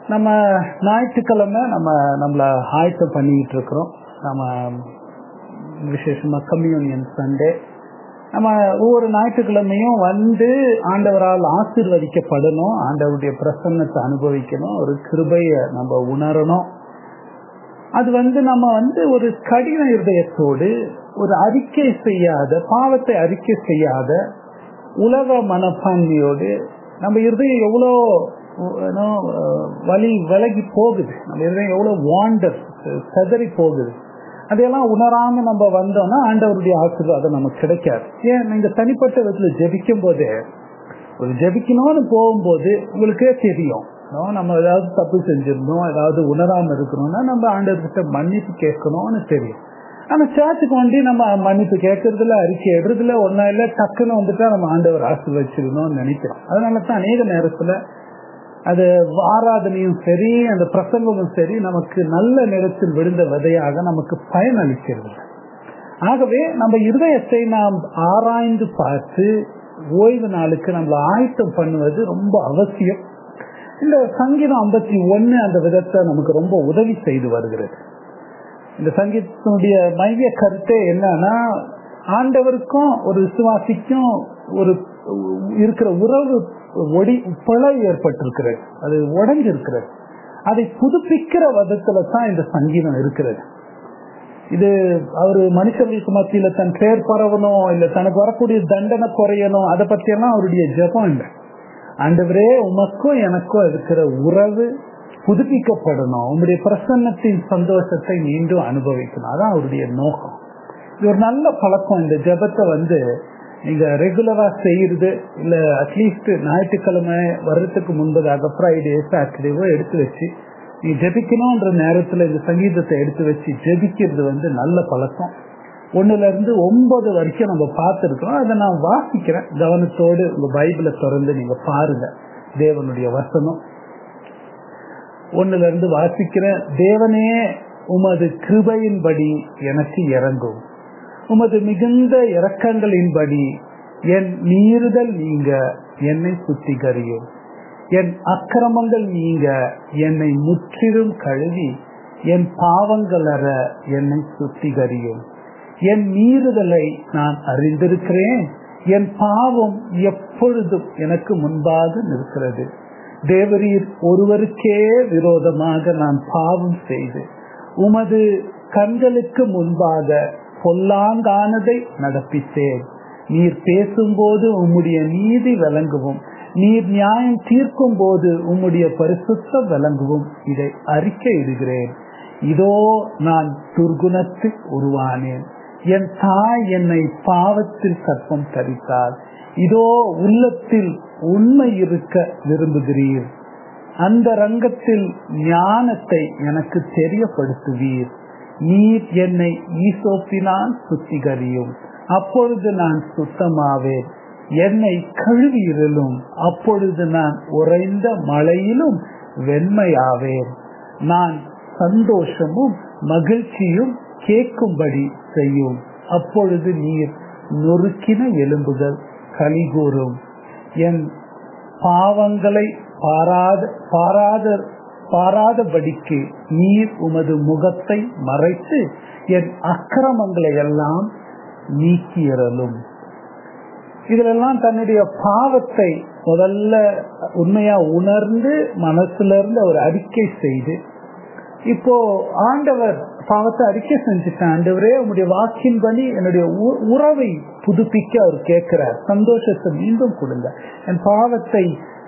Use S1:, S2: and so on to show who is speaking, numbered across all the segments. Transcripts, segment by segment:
S1: நம்ம ஞாயிற்றுக்கிழமை நம்ம நம்மள ஆயத்தம் பண்ணிக்கிட்டு இருக்கிறோம் நம்ம விசேஷமா கம்யூனியன் சண்டே நம்ம ஒவ்வொரு ஞாயிற்றுக்கிழமையும் வந்து ஆண்டவரால் ஆசிர்வதிக்கப்படணும் ஆண்டவருடைய பிரசன்னத்தை அனுபவிக்கணும் ஒரு கிருபைய நம்ம உணரணும் அது வந்து நம்ம வந்து ஒரு கடின இருதயத்தோடு ஒரு அறிக்கை செய்யாத பாவத்தை அறிக்கை செய்யாத உலக மனப்பான்மையோடு நம்ம இருதயம் எவ்வளோ வலி விலகி போகுது நம்ம இருதயம் எவ்வளோ வாண்டர் செதறி போகுது அதையெல்லாம் உணராம நம்ம வந்தோம்னா ஆண்டவருடைய ஆசீர்வாதம் நமக்கு கிடைக்காது ஏன் நீங்க தனிப்பட்ட விதத்துல ஜெபிக்கும் போதே ஒரு ஜெபிக்கணும்னு போகும்போது உங்களுக்கே தெரியும் நம்ம ஏதாவது தப்பு செஞ்சிருந்தோம் ஏதாவது உணராம இருக்கணும்னா நம்ம ஆண்டவர்கிட்ட மன்னிப்பு கேட்கணும்னு தெரியும் ஆனா சேர்த்துக்கு வண்டி நம்ம மன்னிப்பு கேட்கறதுல அறிக்கை எடுறதுல ஒன்னா இல்ல டக்குன்னு வந்துட்டா நம்ம ஆண்டவர் ஆசீர்வச்சிடணும்னு நினைக்கிறோம் அதனால தான் அநேக நேரத்துல அது ஆராதனையும் சரி அந்த பிரசங்கமும் சரி நமக்கு நல்ல நேரத்தில் விழுந்த விதையாக நமக்கு பயனளிக்கிறது ஆகவே நம்ம இருதயத்தை நாம் ஆராய்ந்து பார்த்து ஓய்வு நாளுக்கு நம்மள ஆயத்தம் பண்ணுவது ரொம்ப அவசியம் இந்த சங்கீதம் ஐம்பத்தி ஒன்னு அந்த விதத்தை நமக்கு ரொம்ப உதவி செய்து வருகிறது இந்த சங்கீதத்தினுடைய மைய கருத்தே என்னன்னா ஆண்டவருக்கும் ஒரு விசுவாசிக்கும் ஒரு இருக்கிற உறவு ஒடி பிழை ஏற்பட்டிருக்கிறது அது உடஞ்சிருக்கிறது அதை புதுப்பிக்கிற விதத்துல தான் இந்த சங்கீதம் இருக்கிறது இது அவரு மனுஷர்களுக்கு மத்தியில தன் பேர் பரவணும் இல்ல தனக்கு வரக்கூடிய தண்டனை குறையணும் அதை பற்றியெல்லாம் அவருடைய ஜபம் இல்லை ஆண்டவரே உமக்கும் எனக்கும் இருக்கிற உறவு புதுப்பிக்கப்படணும் உங்களுடைய பிரசன்னத்தின் சந்தோஷத்தை மீண்டும் அனுபவிக்கணும் அதான் அவருடைய நோக்கம் இது ஒரு நல்ல பழக்கம் இந்த ஜபத்தை வந்து நீங்க ரெகுலரா செய்யறது இல்ல அட்லீஸ்ட் ஞாயிற்றுக்கிழமை வர்றதுக்கு முன்பதாக ஃப்ரைடே சாட்டர்டேவோ எடுத்து வச்சு நீ ஜபிக்கணும்ன்ற நேரத்துல இந்த சங்கீதத்தை எடுத்து வச்சு ஜபிக்கிறது வந்து நல்ல பழக்கம் ஒண்ணுல இருந்து ஒன்பது வரைக்கும் நம்ம பார்த்துருக்கோம் அதை நான் வாசிக்கிறேன் கவனத்தோடு உங்க பைபிளை திறந்து நீங்க பாருங்க தேவனுடைய வசனம் ஒண்ணுல இருந்து வாசிக்கிறேன் தேவனே உமது கிருபையின்படி எனக்கு இறங்கும் உமது மிகுந்த இரக்கங்களின்படி என் மீறுதல் நீங்க என்னை சுத்திகரியும் என் அக்கிரமங்கள் நீங்க என்னை முற்றிலும் கழுவி என் பாவங்கள் அற என்னை சுத்திகரியும் என் மீறுதலை நான் அறிந்திருக்கிறேன் என் பாவம் எப்பொழுதும் எனக்கு முன்பாக நிற்கிறது தேவரீர் ஒருவருக்கே விரோதமாக நான் பாவம் செய்து உமது கண்களுக்கு முன்பாக பொல்லாங்கானதை நடப்பித்தேன் நீர் பேசும்போது உம்முடைய நீதி விளங்குவோம் நீர் நியாயம் தீர்க்கும் போது உம்முடைய பரிசுத்தம் விளங்குவோம் இதை அறிக்கையிடுகிறேன் இதோ நான் துர்குணத்தில் உருவானேன் என் தாய் என்னை பாவத்தில் சர்ப்பம் தரித்தார் இதோ உள்ளத்தில் உண்மை இருக்க விரும்புகிறீர் அந்த ரங்கத்தில் ஞானத்தை எனக்கு தெரியப்படுத்துவீர் நீர் என்னை ஈசோப்பினால் சுத்திகரியும் அப்பொழுது நான் சுத்தமாவேன் என்னை கழுவியிலும் அப்பொழுது நான் உறைந்த மழையிலும் வெண்மையாவேன் நான் சந்தோஷமும் மகிழ்ச்சியும் கேட்கும்படி செய்யும் அப்பொழுது நீர் நொறுக்கின எலும்புகள் கலிகூறும் என் பாவங்களை பாராத பாராத பாராதபடிக்கு நீர் உமது முகத்தை மறைத்து என் அக்கிரமங்களை எல்லாம் நீக்கியறலும் இதிலெல்லாம் தன்னுடைய பாவத்தை முதல்ல உண்மையா உணர்ந்து மனசுல இருந்து அவர் அறிக்கை செய்து இப்போ ஆண்டவர் பாவத்தை அறிக்கை செஞ்சுட்டேன் ஆண்டவரே உங்களுடைய வாக்கின்படி என்னுடைய உறவை புதுப்பிக்க அவர் கேட்கிறார் சந்தோஷத்தை மீண்டும் கொடுங்க என் பாவத்தை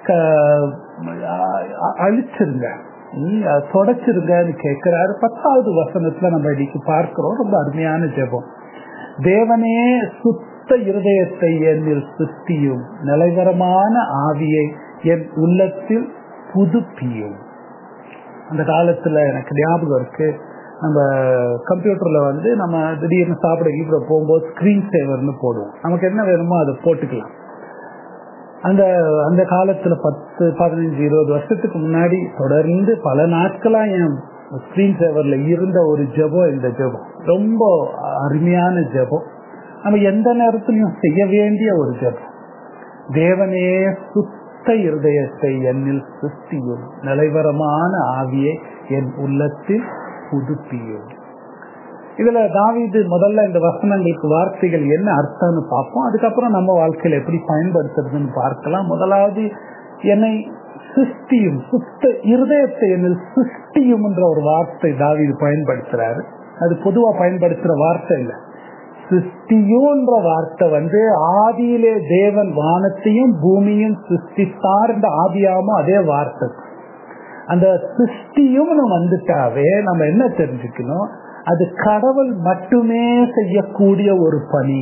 S1: அழிச்சிருங்க தொடச்சிருங்கன்னு கேட்கிறாரு பத்தாவது வசனத்துல நம்ம இன்னைக்கு பார்க்கிறோம் ரொம்ப அருமையான ஜெபம் தேவனே சுத்த இருதயத்தை என்னில் சுத்தியும் நிலைவரமான ஆவியை என் உள்ளத்தில் புதுப்பியும் அந்த காலத்துல எனக்கு ஞாபகம் இருக்கு நம்ம கம்ப்யூட்டர்ல வந்து நம்ம திடீர்னு சாப்பிட கீப்பிட போகும்போது ஸ்கிரீன் சேவர்னு போடுவோம் நமக்கு என்ன வேணுமோ அதை போட்டுக்கலாம் அந்த அந்த காலத்துல பத்து பதினஞ்சு இருபது வருஷத்துக்கு முன்னாடி தொடர்ந்து பல நாட்களா என் ஸ்கிரீன் சேவர்ல இருந்த ஒரு ஜபம் இந்த ஜபம் ரொம்ப அருமையான ஜபம் நம்ம எந்த நேரத்திலையும் செய்ய வேண்டிய ஒரு ஜபம் தேவனே சுத்த சுத்த இருதயத்தை என்னில் சிருஷ்டியும் நிலைவரமான ஆவியை என் உள்ளத்தில் புதுப்பியும் இதுல தாவீது முதல்ல இந்த வசனங்களுக்கு வார்த்தைகள் என்ன அர்த்தம்னு பார்ப்போம் அதுக்கப்புறம் நம்ம வாழ்க்கையில எப்படி பயன்படுத்துறதுன்னு பார்க்கலாம் முதலாவது என்னை சிருஷ்டியும் சுத்த இருதயத்தை என்னில் சிருஷ்டியும் என்ற ஒரு வார்த்தை தாவீது பயன்படுத்துறாரு அது பொதுவா பயன்படுத்துற வார்த்தை இல்லை சிருஷ்டியோன்ற வார்த்தை வந்து ஆதியிலே தேவன் வானத்தையும் பூமியும் சிருஷ்டித்தார் என்ற ஆதியாமோ அதே வார்த்தை அந்த சிருஷ்டியும் வந்துட்டாவே நம்ம என்ன தெரிஞ்சுக்கணும் அது கடவுள் மட்டுமே செய்யக்கூடிய ஒரு பணி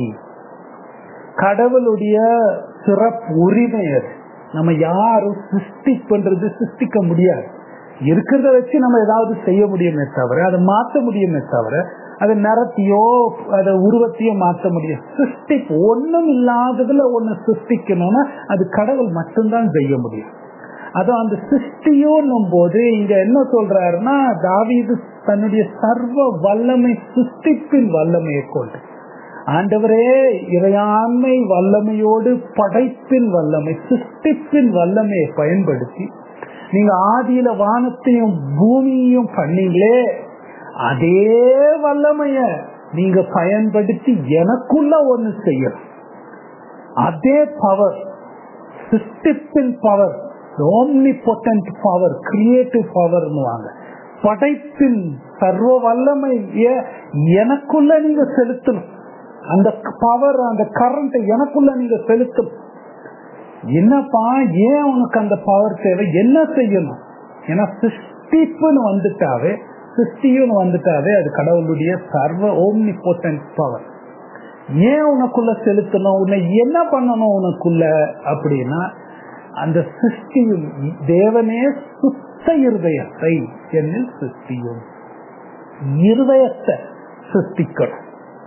S1: கடவுளுடைய சிறப்பு உரிமை அது நம்ம யாரும் சிருஷ்டி பண்றது சிருஷ்டிக்க முடியாது இருக்கிறத வச்சு நம்ம ஏதாவது செய்ய முடியுமே தவிர அதை மாற்ற முடியுமே தவிர அதை நிறத்தையோ அதை உருவத்தையோ மாற்ற முடியும் சிருஷ்டி ஒண்ணும் இல்லாததுல ஒண்ணு சிருஷ்டிக்கணும்னா அது கடவுள் மட்டும்தான் செய்ய முடியும் அதுவும் அந்த சிருஷ்டியோன்னும் போது இங்க என்ன சொல்றாருன்னா தாவீது தன்னுடைய சர்வ வல்லமை சிருஷ்டிப்பின் வல்லமையை கொண்டு ஆண்டவரே இறையாண்மை வல்லமையோடு படைப்பின் வல்லமை சிருஷ்டிப்பின் வல்லமையை பயன்படுத்தி நீங்க ஆதியில வானத்தையும் பூமியையும் பண்ணீங்களே அதே வல்லமைய நீங்க பயன்படுத்தி எனக்குள்ள ஒண்ணு செய்யணும் அதே பவர் சிஸ்டிப்பின் power omnipotent power creative பவர்னுவாங்க படைப்பின் சர்வ வல்லமைய எனக்குள்ள நீங்க செலுத்தணும் அந்த பவர் அந்த கரண்ட் எனக்குள்ள நீங்க செலுத்தணும் என்னப்பா ஏன் உனக்கு அந்த பவர் தேவை என்ன செய்யணும் ஏன்னா சிருஷ்டிப்புன்னு வந்துட்டாவே சிருஷ்டின்னு வந்துட்டாவே அது கடவுளுடைய சர்வ ஓம்னி பொட்டன்ட் பவர் ஏன் உனக்குள்ள செலுத்தணும் உன்னை என்ன பண்ணணும் உனக்குள்ள அப்படின்னா அந்த சிருஷ்டியும் தேவனே சுத்த இருதயத்தை என்னில் சிருஷ்டியும் இருதயத்தை சிருஷ்டிக்கணும்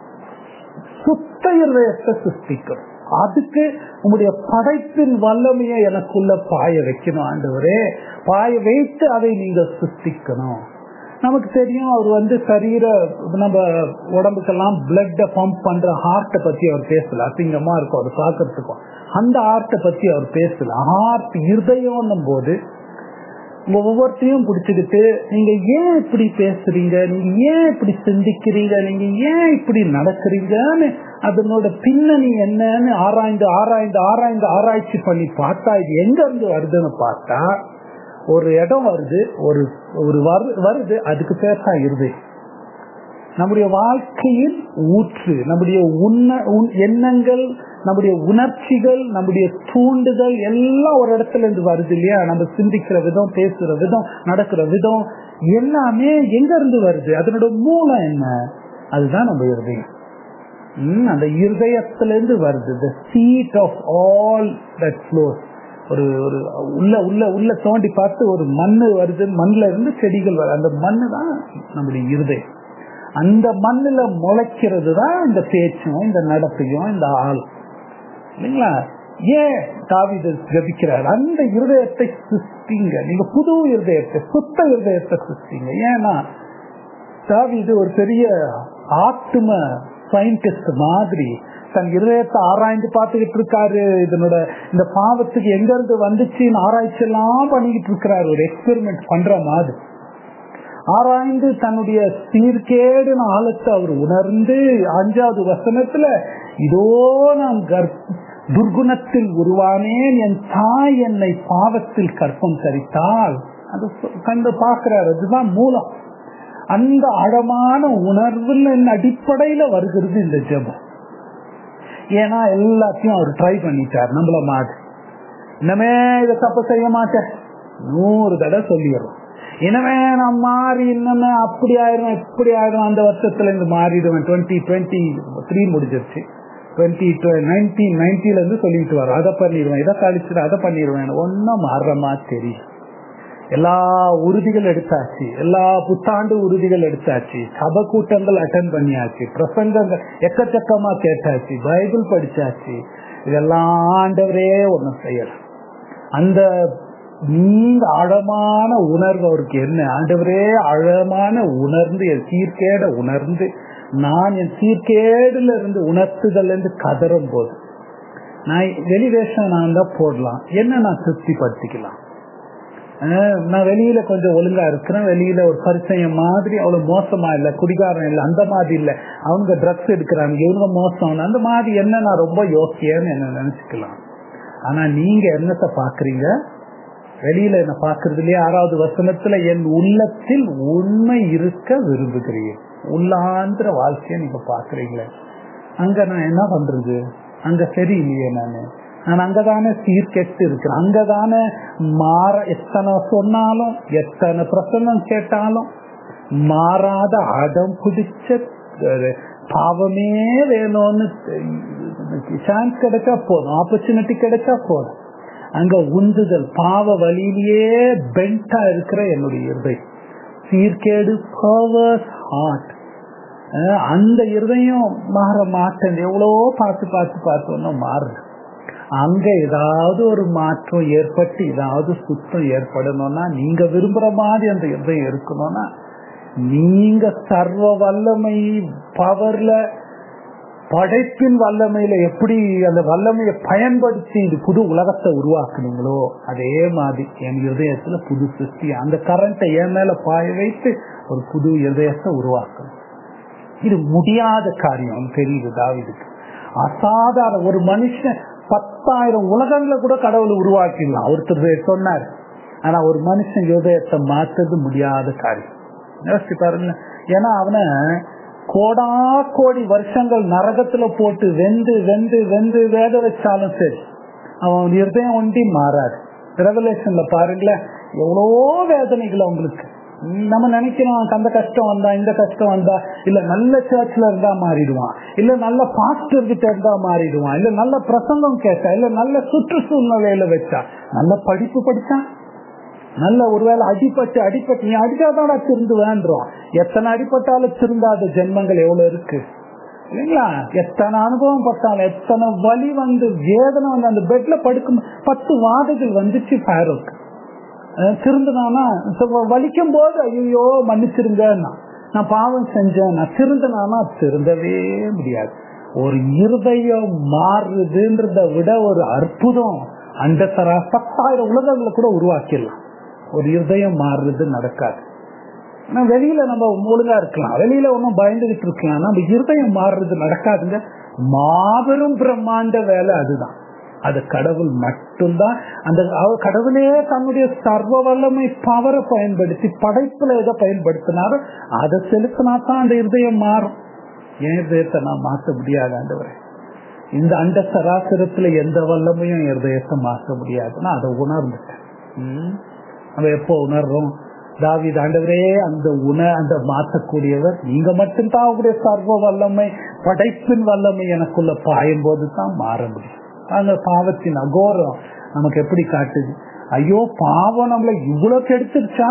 S1: சுத்த இருதயத்தை சிருஷ்டிக்கணும் அதுக்கு உங்களுடைய படைப்பின் வல்லமையை எனக்குள்ள பாய வைக்கணும் ஆண்டவரே பாய வைத்து அதை நீங்க சிருஷ்டிக்கணும் நமக்கு தெரியும் அவர் வந்து சரீர நம்ம உடம்புக்கெல்லாம் பிளட்ட பம்ப் பண்ற ஹார்ட்டை பத்தி அவர் பேசல அசிங்கமா இருக்கும் அவர் பாக்குறதுக்கும் அந்த ஹார்ட்டை பத்தி அவர் பேசல ஹார்ட் இருதயம் போது உங்க ஒவ்வொருத்தையும் பிடிச்சுக்கிட்டு நீங்க ஏன் இப்படி பேசுறீங்க நீங்க ஏன் இப்படி சிந்திக்கிறீங்க நீங்க ஏன் இப்படி நடக்கிறீங்கன்னு அதனோட பின்னணி என்னன்னு ஆராய்ந்து ஆராய்ந்து ஆராய்ந்து ஆராய்ச்சி பண்ணி பார்த்தா இது எங்க இருந்து வருதுன்னு பார்த்தா ஒரு இடம் வருது ஒரு ஒரு வருது அதுக்கு பேர் தான் இருது நம்முடைய வாழ்க்கையில் ஊற்று நம்முடைய உன்ன எண்ணங்கள் நம்முடைய உணர்ச்சிகள் நம்முடைய தூண்டுதல் எல்லாம் ஒரு இடத்துல இருந்து வருது இல்லையா நம்ம சிந்திக்கிற விதம் பேசுற விதம் நடக்கிற விதம் எல்லாமே எங்க இருந்து வருது அதனோட மூலம் என்ன அதுதான் நம்ம இருதயம் அந்த இருதயத்திலிருந்து வருது the seat of all that flows ஒரு ஒரு உள்ள உள்ள உள்ள தோண்டி பார்த்து ஒரு மண்ணு வருது மண்ணுல இருந்து செடிகள் வருது அந்த மண்ணு தான் நம்முடைய இருதயம் அந்த மண்ணுல முளைக்கிறது தான் இந்த பேச்சும் இந்த நடத்தையும் இந்த ஆள் இல்லைங்களா ஏன் தாவித ஜபிக்கிறார் அந்த இருதயத்தை சிருஷ்டிங்க நீங்க புது இருதயத்தை சுத்த இருதயத்தை சிருஷ்டிங்க ஏன்னா தாவிது ஒரு பெரிய ஆத்ம சயின்டிஸ்ட் மாதிரி தன் இருதயத்தை ஆராய்ந்து பார்த்துக்கிட்டு இருக்காரு இதனோட இந்த பாவத்துக்கு எங்க இருந்து வந்துச்சுன்னு ஆராய்ச்சி எல்லாம் பண்ணிக்கிட்டு இருக்கிறாரு ஒரு எக்ஸ்பெரிமெண்ட் பண்ற மாதிரி ஆராய்ந்து தன்னுடைய சீர்கேடு ஆழத்தை அவர் உணர்ந்து அஞ்சாவது வசனத்துல இதோ நான் துர்குணத்தில் உருவானேன் என் தாய் என்னை பாவத்தில் கற்பம் தரித்தால் அது கண்டு பார்க்கிறார் அதுதான் மூலம் அந்த ஆழமான உணர்வின் அடிப்படையில வருகிறது இந்த ஜபம் ஏன்னா எல்லாத்தையும் அவர் ட்ரை பண்ணிட்டார் நம்மள மாதிரி இனிமே இதை தப்பு செய்ய மாட்டேன் நூறு தடவை சொல்லிடுறோம் இனிமே நான் மாறி இன்னமே அப்படி ஆயிரும் இப்படி ஆயிரும் அந்த வருஷத்துல இருந்து மாறிடுவேன் டுவெண்ட்டி டுவெண்ட்டி த்ரீ முடிஞ்சிருச்சு டுவெண்ட்டி நைன்டீன் நைன்டில இருந்து சொல்லிட்டு வரோம் அதை பண்ணிடுவேன் இதை கழிச்சுட்டு அதை பண்ணிடுவேன் ஒன்னும் மாறுறமா தெரியும் எல்லா உறுதிகள் எடுத்தாச்சு எல்லா புத்தாண்டு உறுதிகள் எடுத்தாச்சு சப கூட்டங்கள் அட்டன் பண்ணியாச்சு பிரசங்கங்கள் எக்கச்சக்கமா கேட்டாச்சு பைபிள் படிச்சாச்சு இதெல்லாம் ஆண்டவரே ஒண்ணு செய்யலாம் அந்த நீங்க ஆழமான உணர்வு அவருக்கு என்ன ஆண்டவரே ஆழமான உணர்ந்து என் சீர்கேட உணர்ந்து நான் என் சீர்கேடுல இருந்து உணர்த்துதல் என்று கதறும் போது நான் வெளி வேஷம் நான் தான் போடலாம் என்ன நான் திருப்திப்படுத்திக்கலாம் ஆஹ் நான் வெளியில கொஞ்சம் ஒழுங்கா இருக்கிறேன் வெளியில ஒரு பரிச்சயம் மாதிரி அவ்வளவு மோசமா இல்ல குடிகாரம் இல்ல அந்த மாதிரி இல்ல அவங்க ட்ரக்ஸ் எடுக்கிறாங்க இவங்க மோசம் அந்த மாதிரி என்ன நான் ரொம்ப யோக்கியன்னு என்ன நினைச்சுக்கலாம் ஆனா நீங்க என்னத்தை பாக்குறீங்க வெளியில என்ன பாக்குறது இல்லையா ஆறாவது வசனத்துல என் உள்ளத்தில் உண்மை இருக்க விரும்புகிறீர்கள் உள்ளாந்திர வாழ்க்கைய நீங்க பாக்குறீங்களே அங்க நான் என்ன பண்றது அங்க சரியில்லையே நானு நான் அங்கதானே சீர்கெட்டு இருக்கிறேன் அங்கதானே மாற எத்தனை சொன்னாலும் எத்தனை பிரசன்னம் கேட்டாலும் மாறாத அடம் பிடிச்ச அஹ், பாவமே வேணும்னு சான்ஸ் கிடைச்சா போதும் ஆப்பர்ச்சுனிட்டி கிடைச்சா போதும் அங்க உந்துதல் பாவ வழியிலேயே பென்டா இருக்கிற என்னுடைய இருதயம் சீர்கேடு பவர்ஸ் ஹார்ட் அந்த இருதயம் மாற மாட்டேன் எவ்வளவோ பார்த்து பார்த்து பார்த்து ஒன்றும் மாறுது அங்க ஏதாவது ஒரு மாற்றம் ஏற்பட்டு ஏதாவது சுத்தம் ஏற்படணும்னா நீங்க விரும்புற மாதிரி அந்த இருதயம் இருக்கணும்னா நீங்க சர்வ வல்லமை பவர்ல படைப்பின் வல்லமையில எப்படி அந்த வல்லமையை பயன்படுத்தி இது புது உலகத்தை உருவாக்குனீங்களோ அதே மாதிரி என் இதயத்துல புது சிருஷ்டி அந்த கரண்ட்டை என் மேல பாய வைத்து ஒரு புது இதயத்தை உருவாக்கணும் இது முடியாத காரியம் தெரியுது தாவிதுக்கு அசாதாரண ஒரு மனுஷன் பத்தாயிரம் உலகங்களை கூட கடவுளை உருவாக்கிடலாம் ஒருத்தர் சொன்னார் ஆனா ஒரு மனுஷன் இதயத்தை மாற்றுறது முடியாத காரியம் யோசிச்சு பாருங்க ஏன்னா அவனை கோடா கோடி வருஷங்கள் நரகத்துல போட்டு வெந்து வெந்து வெந்து வேத வச்சாலும் சரி அவன் இருதயம் ஒண்டி மாறாது ரெவலேஷன்ல பாருங்களேன் எவ்வளவோ வேதனைகள் அவங்களுக்கு நம்ம நினைக்கிறோம் அந்த கஷ்டம் வந்தா இந்த கஷ்டம் வந்தா இல்ல நல்ல சர்ச்ல இருந்தா மாறிடுவான் இல்ல நல்ல பாஸ்டர் கிட்ட இருந்தா மாறிடுவான் இல்ல நல்ல பிரசங்கம் கேட்டா இல்ல நல்ல சுற்றுச்சூழ்நிலையில வச்சா நல்ல படிப்பு படிச்சான் நல்ல ஒருவேளை அடிப்பட்டு அடிப்பட்டு நீ அடிச்சாதான் திருந்து வேண்டுறோம் எத்தனை அடிப்பட்டாலும் திருந்தாத ஜென்மங்கள் எவ்வளவு இருக்கு இல்லைங்களா எத்தனை அனுபவம் பட்டாலும் எத்தனை வலி வந்து வேதனை வந்து அந்த பெட்ல படுக்கும் பத்து வாதைகள் வந்துச்சு ஃபயருக்கு திருந்தினானா வலிக்கும் போது ஐயோ மன்னிச்சிருங்க நான் பாவம் செஞ்சேன் நான் திருந்தினானா திருந்தவே முடியாது ஒரு இருதயம் மாறுதுன்றத விட ஒரு அற்புதம் அந்த தர பத்தாயிரம் உலகங்களை கூட உருவாக்கிடலாம் ஒரு இருதயம் மாறுறது நடக்காது ஆனா வெளியில நம்ம ஒழுங்கா இருக்கலாம் வெளியில ஒன்னும் பயந்துகிட்டு இருக்கலாம் நம்ம இருதயம் மாறுறது நடக்காதுங்க மாபெரும் பிரம்மாண்ட வேலை அதுதான் அது கடவுள் மட்டும்தான் அந்த கடவுளே தன்னுடைய சர்வ வல்லமை பவரை பயன்படுத்தி படைப்புல எதை பயன்படுத்தினாரோ அதை செலுத்தினா தான் அந்த இருதயம் மாறும் என் இருதயத்தை நான் மாற்ற முடியாது ஆண்டவரை இந்த அண்ட சராசரத்துல எந்த வல்லமையும் இருதயத்தை மாற்ற முடியாதுன்னா அதை உணர்ந்துட்டேன் நம்ம எப்போ உணர்றோம் தாவித ஆண்டவரே அந்த உண அந்த மாற்றக்கூடியவர் நீங்க மட்டும்தான் அவருடைய சர்வ வல்லமை படைப்பின் வல்லமை எனக்குள்ள பாயும் போது தான் மாற முடியும் அந்த பாவத்தின் அகோரம் நமக்கு எப்படி காட்டுது ஐயோ பாவம் நம்மள இவ்வளவு கெடுத்துருச்சா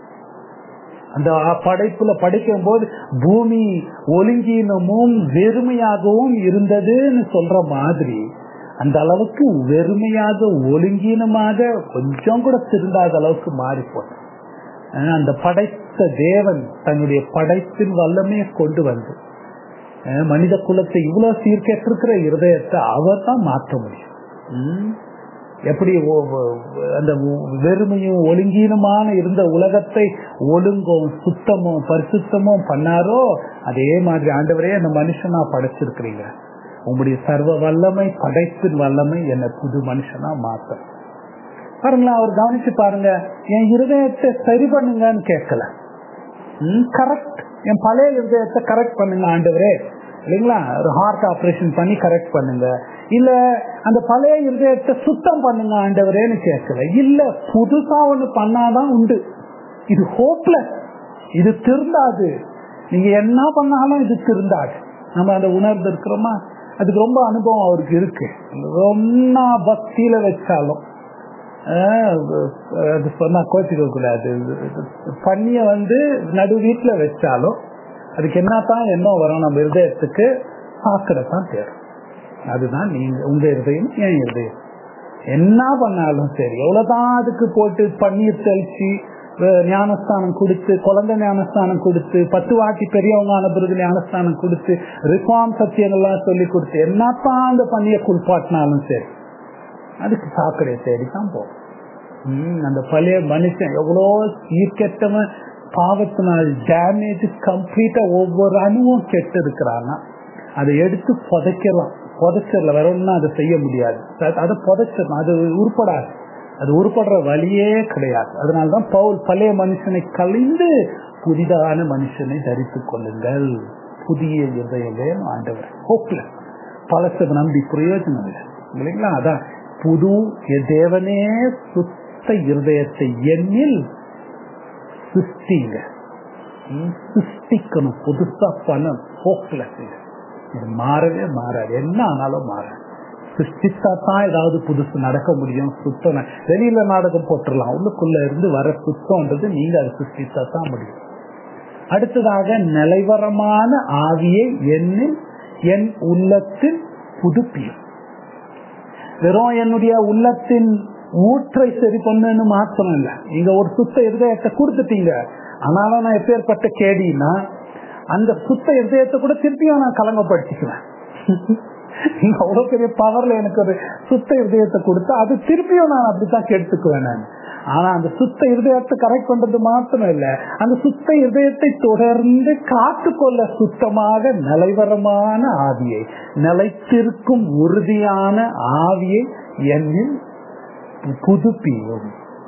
S1: அந்த படைப்புல படிக்கும் போது பூமி ஒழுங்கீனமும் வெறுமையாகவும் இருந்ததுன்னு சொல்ற மாதிரி அந்த அளவுக்கு வெறுமையாக ஒழுங்கீனமாக கொஞ்சம் கூட திருந்தாத அளவுக்கு மாறி போன அந்த படைத்த தேவன் தன்னுடைய படைப்பின் வல்லமையை கொண்டு வந்து மனித குலத்தை இவ்வளவு சீர்கேற்றிருக்கிற இருதயத்தை அவர் தான் மாற்ற முடியும் எப்படி அந்த வெறுமையும் ஒழுங்கீனமான இருந்த உலகத்தை ஒழுங்கும் சுத்தமும் பரிசுத்தமும் பண்ணாரோ அதே மாதிரி ஆண்டவரே அந்த மனுஷனா படைச்சிருக்கிறீங்க உங்களுடைய சர்வ வல்லமை படைப்பின் வல்லமை என்ன புது மனுஷனா மாத்த பாருங்களா அவர் கவனிச்சு பாருங்க என் இருதயத்தை சரி பண்ணுங்கன்னு கேட்கல கரெக்ட் என் பழைய இருதயத்தை கரெக்ட் பண்ணுங்க ஆண்டவரே இல்லைங்களா ஒரு ஹார்ட் ஆபரேஷன் பண்ணி கரெக்ட் பண்ணுங்க இல்ல அந்த பழைய இருதயத்தை சுத்தம் பண்ணுங்க ஆண்டவரேன்னு கேட்கல இல்ல புதுசா ஒண்ணு பண்ணாதான் உண்டு இது ஹோப்லெஸ் இது திருந்தாது நீங்க என்ன பண்ணாலும் இது திருந்தாது நம்ம அந்த உணர்ந்து இருக்கிறோமா அதுக்கு ரொம்ப அனுபவம் அவருக்கு இருக்கு ரொம்ப பக்தியில வச்சாலும் அது சொன்னா கோச்சிக்க கூடாது பண்ணிய வந்து நடு வீட்டுல வச்சாலும் அதுக்கு என்னத்தான் என்ன வரும் நம்ம இருதயத்துக்கு சாக்கடைத்தான் தேரும் அதுதான் நீங்க உங்க இருதயம் என் இருதயம் என்ன பண்ணாலும் சரி எவ்வளவுதான் அதுக்கு போட்டு பன்னீர் தெளிச்சு அஹ், ஞானஸ்தானம் கொடுத்து குழந்தை ஞானஸ்தானம் கொடுத்து பத்து வாட்டி பெரியவங்க ஆன பிறகு ஞானஸ்தானம் கொடுத்து ரிஃபார்ம் சத்தியங்கள்லாம் சொல்லி கொடுத்து என்னத்தான் அந்த பண்ணிய குளிப்பாட்டினாலும் சரி அதுக்கு சாக்கடை தேடி தான் போகும் ம், அந்த பழைய மனுஷன் எவ்வளோ ஈர்க்கெட்டவன் பாவத்தினால் டேமேஜ் கம்ப்ளீட்டா ஒவ்வொரு அணுவும் கெட்டு இருக்கிறான்னா அதை எடுத்து புதைக்கலாம் புதைச்சிடல வேற ஒன்றும் அதை செய்ய முடியாது அது- அதை புதைச்சிடணும் அது உருப்படாது அது உருப்படுற வழியே கிடையாது அதனாலதான் பவுல் பழைய மனுஷனை கலைந்து புதிதான மனுஷனை தரித்துக் கொள்ளுங்கள் புதிய இருதயமே ஆண்டவர் ஹோப்லெஸ் பழசை நம்பி பிரயோஜனம் இல்லை இல்லைங்களா அதான் புது தேவனே சுத்த இருதயத்தை எண்ணில் சிருஷ்டிங்க ம், சிருஷ்டிக்கணும் புதுசா பண்ணணும் ஹோப்லெஸ் இது இது மாறவே மாறாது என்ன ஆனாலும் மாறாது சிருஷ்டித்தா தான் ஏதாவது புதுசு நடக்க முடியும் சுத்தம் ந- வெளியில நாடகம் போட்டுடலாம் உள்ளுக்குள்ள இருந்து வர சுத்தம்ன்றது நீங்க அதை சிருஷ்டித்தா தான் முடியும் அடுத்ததாக நிலைவரமான ஆவியை எண்ணில் என் உள்ளத்தில் புதுப்பியும் வெறும் என்னுடைய உள்ளத்தின் ஊற்றை சரி பண்ணுன்னு மாத்திரம் இல்ல நீங்க ஒரு சுத்த இருதயத்தை கொடுத்துட்டீங்க ஆனாலும் நான் எப்பேற்பட்ட கேடினா அந்த சுத்த இருதயத்தை கூட திருப்பியும் நான் கலங்கப்படுத்திக்குவேன் நீங்க அவ்வளவு பெரிய பவர்ல எனக்கு ஒரு சுத்த இருதயத்தை கொடுத்தா அது திருப்பியும் நான் அப்படித்தான் கெடுத்துக்குவேன் நான் ஆனா அந்த சுத்த இருதயத்தை கரெக்ட் பண்றது மாத்திரம் இல்ல அந்த சுத்த இருதயத்தை தொடர்ந்து காத்துக்கொள்ள சுத்தமாக நிலைவரமான ஆவியை நிலைத்திருக்கும் உறுதியான ஆவியை என்னில் புதுப்பியும்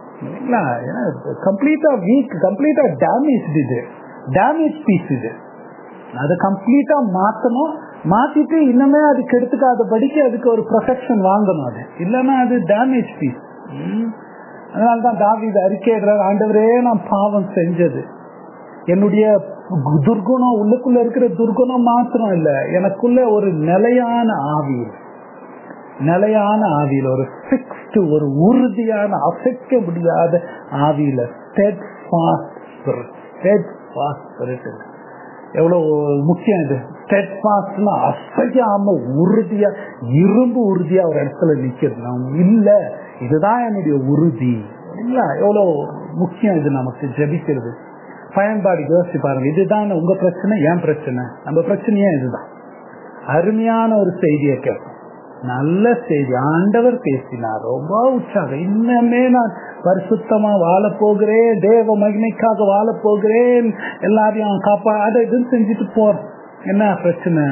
S1: கம்ப்ளீட்டா வீக் கம்ப்ளீட்டா டேமேஜ் இது டேமேஜ் பீஸ் இது அதை கம்ப்ளீட்டா மாத்தணும் மாத்திட்டு இன்னுமே அது கெடுத்துக்காதபடிக்கு அதுக்கு ஒரு ப்ரொடெக்ஷன் வாங்கணும் அது இல்லைன்னா அது டேமேஜ் பீஸ் அதனாலதான் தாவீது அறிக்கையிடுறார் ஆண்டவரே நான் பாவம் செஞ்சது என்னுடைய துர்குணம் உள்ளுக்குள்ள இருக்கிற துர்குணம் மாத்திரம் இல்ல எனக்குள்ள ஒரு நிலையான ஆவியில் நிலையான ஆவியில ஒரு ஃபிக்ஸ்டு ஒரு உறுதியான அசைக்க முடியாத ஆவியில steadfast spirit steadfast spirit எவ்வளவு முக்கியம் இது ஸ்டெட் ஃபாஸ்ட்னா அசையாம உறுதியா இரும்பு உறுதியா ஒரு இடத்துல நிக்கிறது நான் இல்ல இதுதான் என்னுடைய உறுதி இல்ல எவ்வளவு முக்கியம் இது நமக்கு ஜபிக்கிறது பயன்பாடு யோசிச்சு பாருங்க இதுதான் உங்க பிரச்சனை ஏன் பிரச்சனை நம்ம பிரச்சனையே இதுதான் அருமையான ஒரு செய்தியை கேட்போம் நல்ல செய்தி ஆண்டவர் பேசினார் ரொம்ப உற்சாகம் இன்னமே நான் பரிசுத்தமா வாழ போகிறேன் தேவ மகிமைக்காக வாழ போகிறேன் எல்லாரையும் காப்பா அதை இதுன்னு செஞ்சுட்டு போறோம் என்ன பிரச்சனை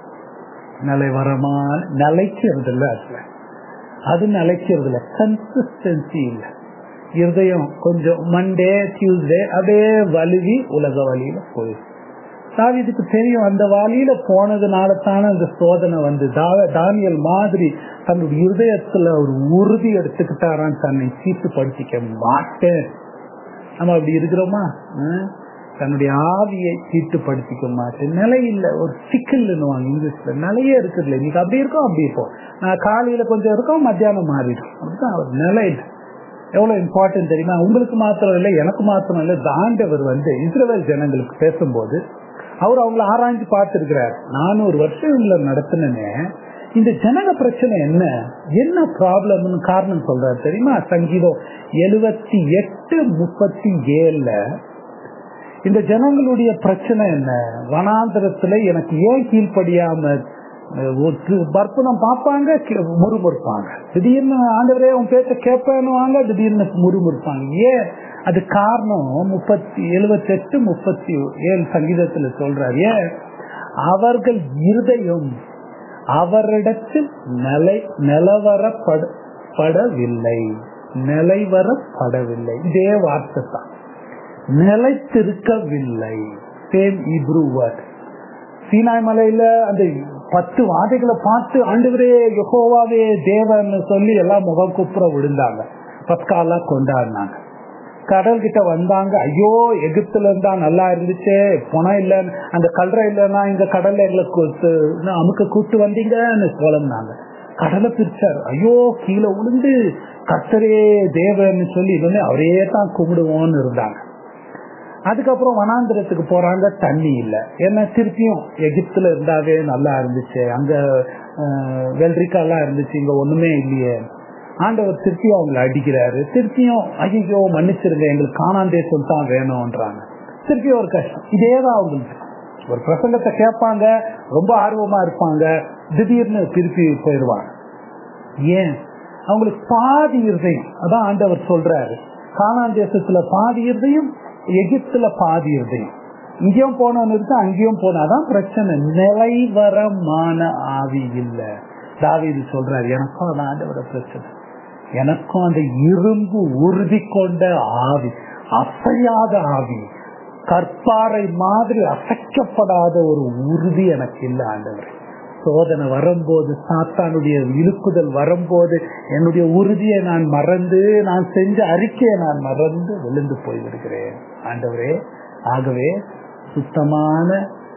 S1: நிலைவரமா நிலைக்கிறது இல்ல அதுல அது நிலைக்கிறது இல்ல கன்சிஸ்டன்சி இல்ல இருதயம் கொஞ்சம் மண்டே டியூஸ்டே அதே வலுவி உலக வழியில போயிடும் தாவிதுக்கு தெரியும் அந்த வழியில போனதுனால தானே அந்த சோதனை வந்து தானியல் மாதிரி தன்னுடைய இருதயத்துல ஒரு உறுதி எடுத்துக்கிட்டாரான் தன்னை சீட்டு படிச்சிக்க மாட்டேன் நம்ம அப்படி இருக்கிறோமா தன்னுடைய ஆவியை சீட்டுப்படுத்திக்க மாட்டேன் நிலை இல்ல ஒரு சிக்கல்னுவாங்க இங்கிலீஷ்ல நிலையே இருக்குது இன்னைக்கு அப்படி இருக்கும் அப்படி இருக்கும் நான் காலையில கொஞ்சம் இருக்கும் மத்தியானம் மாறிடும் அப்படிதான் அவர் நிலை இல்லை எவ்வளவு இம்பார்ட்டன்ட் தெரியுமா உங்களுக்கு மாத்திரம் இல்லை எனக்கு மாத்திரம் இல்லை தாண்டவர் வந்து இஸ்ரேல் ஜனங்களுக்கு பேசும்போது அவர் அவங்கள ஆராய்ஞ்சு பார்த்திருக்கிறார் நானூறு வருஷம் இவங்களை நடத்தினே இந்த ஜனக பிரச்சனை என்ன என்ன ப்ராப்ளம்னு காரணம் சொல்றாரு தெரியுமா சங்கீதம் எழுபத்தி எட்டு முப்பத்தி ஏழுல இந்த ஜனங்களுடைய பிரச்சனை என்ன வனாந்திரத்துல எனக்கு ஏன் கீழ்ப்படியாம பர்ப்பணம் பார்ப்பாங்க முறுமுறுப்பாங்க திடீர்னு ஆண்டவரே உன் பேச்ச கேட்பேன்னுவாங்க திடீர்னு முறுமுறுப்பாங்க ஏன் அது காரணம் முப்பத்தி எழுபத்தி எட்டு முப்பத்தி ஏழு சங்கீதத்துல சொல்றாரு ஏன் அவர்கள் இருதயம் அவரிடத்தில் நிலை நிலவரப்படவில்லை நிலைவரப்படவில்லை இதே வார்த்தை தான் நிலைத்திருக்கவில்லை சேம் இப்ரூ வேர்ட் சீனாய் மலையில அந்த பத்து வாதைகளை பார்த்து ஆண்டவரே யகோவாவே தேவன் சொல்லி எல்லாம் முகம் குப்புற விழுந்தாங்க பத்காலா கொண்டாடினாங்க கடல் கிட்ட வந்தாங்க ஐயோ எகிப்துல இருந்தா நல்லா இருந்துச்சு பணம் இல்ல அந்த கல்ற இல்லைன்னா இந்த கடல்ல எங்களுக்கு அமுக்க கூட்டு வந்தீங்கன்னு புலம்னாங்க கடலை பிரிச்சாரு ஐயோ கீழே விழுந்து கத்தரே தேவன்னு சொல்லி இனிமே அவரே தான் கும்பிடுவோம்னு இருந்தாங்க அதுக்கப்புறம் வனாந்திரத்துக்கு போறாங்க தண்ணி இல்ல ஏன்னா திருப்பியும் எகிப்துல இருந்தாவே நல்லா இருந்துச்சு அங்க வெள்ளரிக்காய் எல்லாம் இருந்துச்சு இங்க ஒண்ணுமே இல்லையே ஆண்டவர் திருப்பி அவங்களை அடிக்கிறாரு திருப்பியும் ஐயோ மன்னிச்சிருங்க எங்களுக்கு காணான் தேசம் தான் வேணும்ன்றாங்க திருப்பி ஒரு கஷ்டம் இதேதான் அவங்களுக்கு ஒரு பிரசங்கத்தை கேட்பாங்க ரொம்ப ஆர்வமா இருப்பாங்க திடீர்னு திருப்பி போயிடுவாங்க ஏன் அவங்களுக்கு பாதி இருதயம் அதான் ஆண்டவர் சொல்றாரு கானான் தேசத்துல பாதி இருதயம் எகிப்துல பாதி இருதயம் இங்கேயும் போனவன் இருக்கு அங்கேயும் போனாதான் பிரச்சனை நிலைவரமான ஆவி இல்ல தாவீது சொல்றாரு எனக்கும் அந்த ஆண்டவர பிரச்சனை எனக்கும் அந்த இரும்பு உறுதி கொண்ட ஆவி அசையாத ஆவி கற்பாறை மாதிரி அசைக்கப்படாத ஒரு உறுதி எனக்கு இல்லை ஆண்டவர் சோதனை வரும்போது சாத்தானுடைய இழுக்குதல் வரும்போது என்னுடைய உறுதியை நான் மறந்து நான் செஞ்ச அறிக்கையை நான் மறந்து விழுந்து போய் விடுகிறேன் ஆண்டவரே ஆகவே சுத்தமான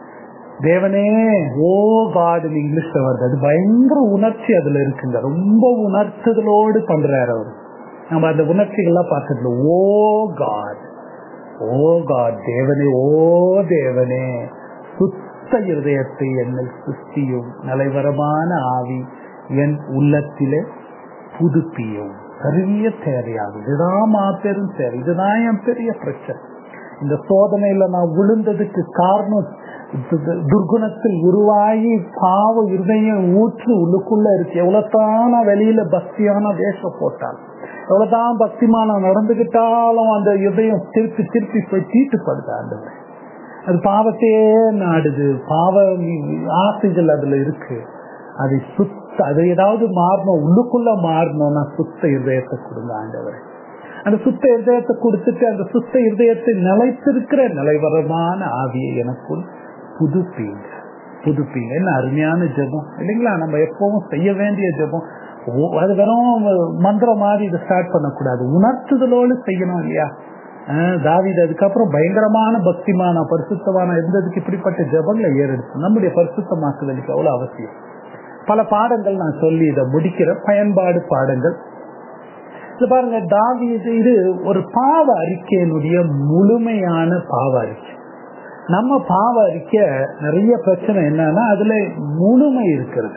S1: தேவனே ஓ காடு இங்கிலீஷ்ல வருது அது பயங்கர உணர்ச்சி அதுல இருக்குங்க ரொம்ப உணர்த்துதலோடு பண்றாரு அவர் நம்ம அந்த உணர்ச்சிகள்லாம் பார்த்ததுல ஓ காட் ஓ காட் தேவனே ஓ தேவனே சுத்த இருதயத்தை என்னை சுத்தியும் நிலைவரமான ஆவி என் உள்ளத்திலே புதுப்பியும் பெரிய தேவையாகும் இதுதான் மாபெரும் தேவை இதுதான் என் பெரிய பிரச்சனை இந்த சோதனையில நான் விழுந்ததுக்கு காரணம் துர்குணத்தில் உருவாகி பாவ இருதயம் ஊற்று உள்ளுக்குள்ள இருக்கு எவ்வளவுதான் நான் வெளியில பக்தியான வேஷம் போட்டால் எவ்வளவுதான் பக்திமான நடந்துகிட்டாலும் அந்த இதயம் திருப்பி திருப்பி போய் தீட்டுப்படுது ஆண்டவர் அது பாவத்தையே நாடுது பாவ ஆசைகள் அதுல இருக்கு அதை சுத்த அது ஏதாவது மாறணும் உள்ளுக்குள்ள மாறணும்னா சுத்த இருதயத்தை கொடுங்க ஆண்டவரை அந்த சுத்த இருதயத்தை கொடுத்துட்டு அந்த சுத்த இருதயத்தை நிலைத்திருக்கிற நிலைவரமான ஆவியை எனக்குள் புதுப்பீங்க புதுப்பீங்க என்ன அருமையான ஜபம் இல்லைங்களா நம்ம எப்பவும் செய்ய வேண்டிய ஜபம் அது வெறும் மந்திரம் மாதிரி இதை ஸ்டார்ட் பண்ணக்கூடாது உணர்த்துதலோடு செய்யணும் இல்லையா தாவிது அதுக்கப்புறம் பயங்கரமான பக்திமான பரிசுத்தமான இருந்ததுக்கு இப்படிப்பட்ட ஜபங்களை ஏறெடுத்து நம்முடைய பரிசுத்தமாக்குதலுக்கு அவ்வளவு அவசியம் பல பாடங்கள் நான் சொல்லி இதை முடிக்கிற பயன்பாடு பாடங்கள் இது பாருங்க தாவி இது ஒரு பாவ அறிக்கையினுடைய முழுமையான பாவ அறிக்கை நம்ம பாவ அறிக்கை நிறைய பிரச்சனை என்னன்னா அதுல முழுமை இருக்கிறது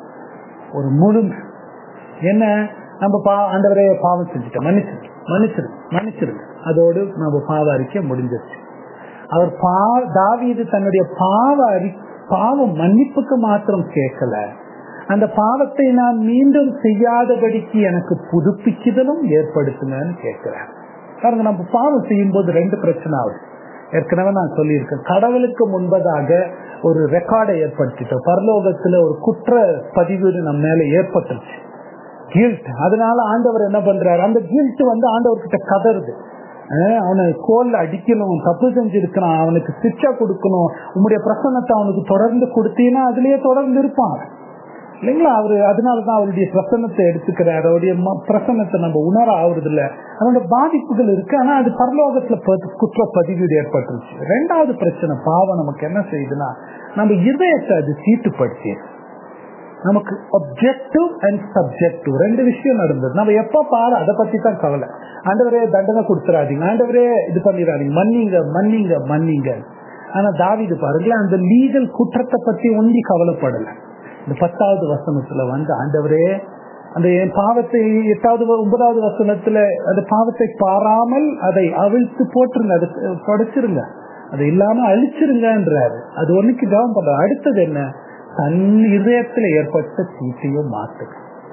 S1: ஒரு முழுமை என்ன நம்ம பா ஆண்டவரே பாவம் செஞ்சுட்டோம் மன்னிச்சிரு மன்னிச்சிரு மன்னிச்சிருங்க அதோடு நம்ம பாவ அறிக்கை முடிஞ்சிருச்சு அவர் பா தாவீது தன்னுடைய பாவ அறி பாவம் மன்னிப்புக்கு மாத்திரம் கேட்கல அந்த பாவத்தை நான் மீண்டும் செய்யாதபடிக்கு எனக்கு புதுப்பிக்குதலும் ஏற்படுத்துங்கன்னு கேட்கிறேன் பாருங்க நம்ம பாவம் செய்யும் போது ரெண்டு பிரச்சனை ஆகுது ஏற்கனவே நான் சொல்லியிருக்கேன் கடவுளுக்கு முன்பதாக ஒரு ரெக்கார்டை ஏற்படுத்திட்டோம் பரலோகத்துல ஒரு குற்ற பதிவு நம்ம மேல ஏற்பட்டுருச்சு கில்ட் அதனால ஆண்டவர் என்ன பண்றாரு அந்த கில்ட் வந்து ஆண்டவர்கிட்ட கதறுது அவனை கோல்ல அடிக்கணும் தப்பு செஞ்சிருக்கிறான் அவனுக்கு சிக்ஷா கொடுக்கணும் உங்களுடைய பிரசன்னத்தை அவனுக்கு தொடர்ந்து கொடுத்தீங்கன்னா அதுலயே தொடர்ந்து இருப்பான் இல்லைங்களா அவரு அதனாலதான் அவருடைய பிரசன்னத்தை எடுத்துக்கிறார் அவருடைய பிரசன்னத்தை நம்ம உணர ஆகுறது இல்ல அதோட பாதிப்புகள் இருக்கு ஆனா அது பரலோகத்துல குற்ற பதிவு ஏற்பட்டுருச்சு ரெண்டாவது பிரச்சனை பாவம் நமக்கு என்ன செய்யுதுன்னா நம்ம இதயத்தை அது சீட்டுப்படுத்தி நமக்கு ஒப்ஜெக்டிவ் அண்ட் சப்ஜெக்டிவ் ரெண்டு விஷயம் நடந்தது நம்ம எப்ப பாரு அதை பத்தி தான் கவலை ஆண்டவரே தண்டனை கொடுத்துறாதீங்க ஆண்டவரே இது பண்ணிடாதீங்க மன்னிங்க மன்னிங்க மன்னிங்க ஆனா தாவிது பாருங்களேன் அந்த லீகல் குற்றத்தை பத்தி ஒண்டி கவலைப்படல இந்த பத்தாவது வசனத்துல வந்து ஆண்டவரே அந்த என் பாவத்தை எட்டாவது ஒன்பதாவது வசனத்துல அந்த பாவத்தை பாராமல் அதை அவிழ்த்து போட்டுருங்க அது படைச்சிருங்க அது இல்லாம அழிச்சிருங்கன்றாரு அது ஒண்ணுக்கு கவனம் பண்ற அடுத்தது என்ன தன் இதயத்துல ஏற்பட்ட சீட்டையும் மாத்துங்க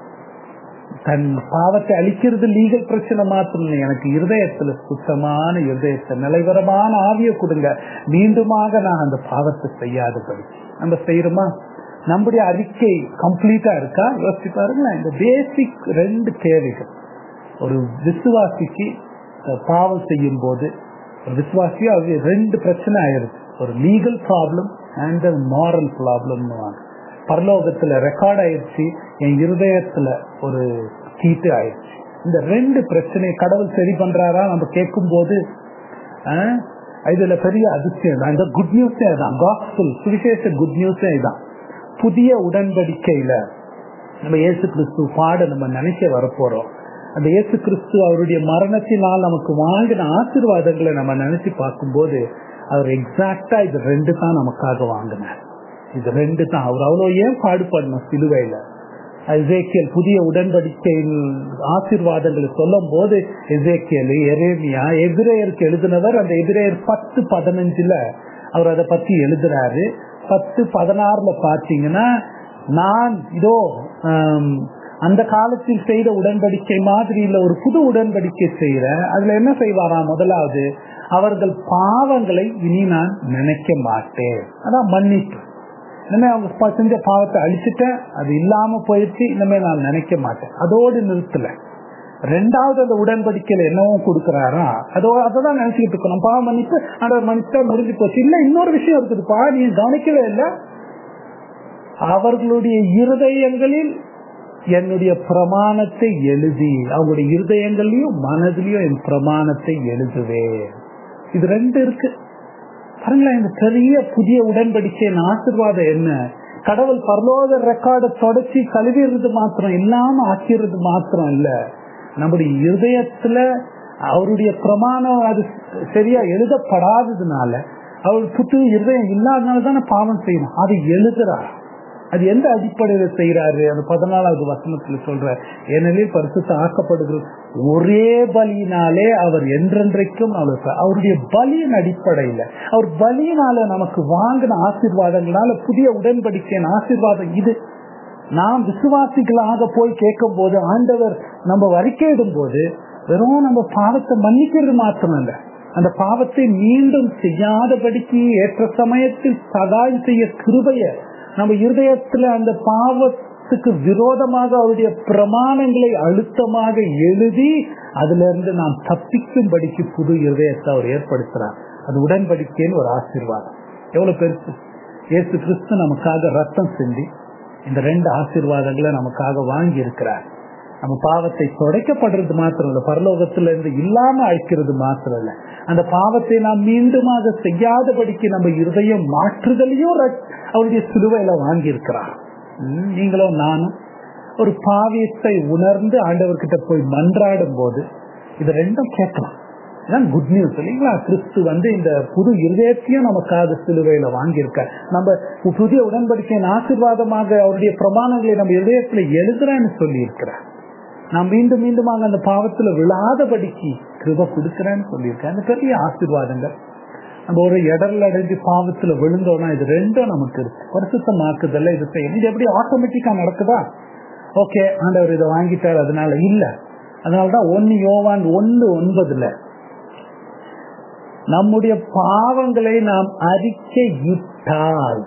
S1: தன் பாவத்தை அழிக்கிறது லீகல் பிரச்சனை மாத்திரம் எனக்கு இருதயத்துல சுத்தமான இருதயத்தை நிலைவரமான ஆவிய கொடுங்க மீண்டுமாக நான் அந்த பாவத்தை செய்யாதபடி நம்ம செய்யறோமா நம்முடைய அறிக்கை கம்ப்ளீட்டா இருக்கா யோசிச்சு பாருங்க இந்த பேசிக் ரெண்டு தேவைகள் ஒரு விசுவாசிக்கு பாவம் செய்யும் போது ஒரு விசுவாசியோ அது ரெண்டு பிரச்சனை ஆயிருக்கு ஒரு legal problem and moral problem பரலோகத்துல ரெக்கார்ட் ஆயிடுச்சு என் இருதயத்துல ஒரு சீட்டு ஆயிடுச்சு இந்த ரெண்டு பிரச்சனை கடவுள் சரி பண்றாரா நம்ம கேட்கும் போது இதுல பெரிய அதிர்ஷ்டம் தான் இந்த குட் நியூஸே தான் காஸ்பிள் சுவிசேஷ குட் நியூஸே இதான் புதிய உடன்படிக்கையில நம்ம இயேசு கிறிஸ்து பாட நம்ம நினைக்க வரப்போறோம் அந்த இயேசு கிறிஸ்து அவருடைய மரணத்தினால் நமக்கு வாங்கின ஆசீர்வாதங்களை நம்ம நினைச்சு பார்க்கும்போது அவர் எக்ஸாக்டா இது ரெண்டு தான் நமக்காக வாங்கினார் இது ரெண்டு தான் அவர் அவ்வளவு ஏன் பாடுபடணும் சிலுவையில எசேக்கியல் புதிய உடன்படிக்கையில் ஆசீர்வாதங்களை சொல்லும் போது எசேக்கியல் எரேமியா எபிரேயருக்கு எழுதினவர் அந்த எபிரேயர் பத்து பதினஞ்சுல அவர் அதை பத்தி எழுதுறாரு பத்து பதினாறுல பாத்தீங்கன்னா நான் இதோ ஆம், அந்த காலத்தில் செய்த உடன்படிக்கை மாதிரி இல்ல ஒரு புது உடன்படிக்கை செய்யறேன் அதுல என்ன செய்வாராம் முதலாவது அவர்கள் பாவங்களை இனி நான் நினைக்க மாட்டேன் அதான் மன்னிப்பு இனிமே அவங்க ப- செஞ்ச பாவத்தை அழிச்சிட்டேன் அது இல்லாம போயிடுச்சு இனிமே நான் நினைக்க மாட்டேன் அதோடு நிறுத்தல ரெண்டாவது அந்த உடன்படிக்கையில என்னவும் கொடுக்கறாரா அதோ அததான் நினைச்சுக்கிட்டு இருக்கணும் பாவம் மன்னிப்பு ஆண்டவர் மன்னிச்சா முடிஞ்சு போச்சு இல்ல இன்னொரு விஷயம் இருக்குதுப்பா நீ கவனிக்கவே இல்லை அவர்களுடைய இருதயங்களில் என்னுடைய பிரமாணத்தை எழுதி அவங்களுடைய இருதயங்களையும் மனதிலையும் என் பிரமாணத்தை எழுதுவேன் இது ரெண்டு இருக்கு பாருங்களேன் இந்த பெரிய புதிய உடன்படிக்கையின் ஆசீர்வாதம் என்ன கடவுள் பரலோக ரெக்கார்டை தொடச்சி கழுவிடுறது மாத்திரம் இல்லாம ஆக்கிறது மாத்திரம் இல்ல நம்முடைய இருதயத்துல அவருடைய பிரமாணம் அது சரியா எழுதப்படாததுனால அவர் புத்து இருதயம் இல்லாதனால தானே பாவம் செய்யணும் அது எழுதுறார் அது எந்த அடிப்படையில செய்யறாரு அந்த பதினாலாவது வசனத்துல சொல்ற ஏனெனில் பரிசுத்த ஆக்கப்படுகிற ஒரே பலியினாலே அவர் என்றென்றைக்கும் அவர் ச- அவருடைய பலியின் அடிப்படையில அவர் பலியினால நமக்கு வாங்கின ஆசீர்வாதங்களால புதிய உடன்படிக்கையின் ஆசீர்வாதம் இது நாம் விசுவாசிகளாக போய் கேட்கும் போது ஆண்டவர் நம்ம வரிக்கையிடும் போது வெறும் நம்ம பாவத்தை மன்னிக்கிறது மாத்திரம் இல்ல அந்த பாவத்தை மீண்டும் செய்யாதபடிக்கு ஏற்ற சமயத்தில் சகாயம் செய்ய கிருபைய நம்ம இருதயத்துல அந்த பாவத்துக்கு விரோதமாக அவருடைய பிரமாணங்களை அழுத்தமாக எழுதி அதுல இருந்து நாம் தப்பிக்கும்படிக்கு புது இருதயத்தை அவர் ஏற்படுத்துறார் அது உடன்படிக்கைன்னு ஒரு ஆசீர்வாதம் எவ்வளவு பெருசு இயேசு கிறிஸ்து நமக்காக ரத்தம் சிந்தி இந்த ரெண்டு ஆசீர்வாதங்களை நமக்காக வாங்கி இருக்கிறார் நம்ம பாவத்தை துடைக்கப்படுறது மாத்திரம் இல்ல பரலோகத்துல இருந்து இல்லாம அழைக்கிறது மாத்திரம் இல்ல அந்த பாவத்தை நாம் மீண்டுமாக செய்யாதபடிக்கு நம்ம இருதயம் மாற்றுதலையும் ரத்- அவருடைய சிலுவையில வாங்கி இருக்கிறார் நீங்களும் நானும் ஒரு பாவியத்தை உணர்ந்து ஆண்டவர்கிட்ட போய் மன்றாடும் போது இது ரெண்டும் கேட்கலாம் இதான் குட் நியூஸ் இல்லைங்களா கிறிஸ்து வந்து இந்த புது இருதயத்தையும் நமக்காக சிலுவையில வாங்கியிருக்கார் நம்ம புதிய உடன்படிக்கையின் ஆசீர்வாதமாக அவருடைய பிரமாணங்களை நம்ம இருதயத்துல எழுதுறேன்னு சொல்லி இருக்கிறார் நான் மீண்டும் மீண்டுமாக அந்த பாவத்துல விழாதபடிக்கு கிருப கொடுக்கிறேன்னு சொல்லியிருக்கேன் அந்த பெரிய ஆசீர்வாதங்கள் நம்ம ஒரு இடர்ல அடைஞ்சு பாவத்துல விழுந்தோம்னா இது ரெண்டும் நமக்கு இருக்கு பரிசுத்தமாக்குதல்ல இது செய்யணும் இது எப்படி ஆட்டோமேட்டிக்கா நடக்குதா ஓகே ஆண்டவர் இதை வாங்கிட்டார் அதனால இல்ல அதனாலதான் ஒன்னு யோவான் ஒன்னு ஒன்பதுல நம்முடைய பாவங்களை நாம் அறிக்கையிட்டால்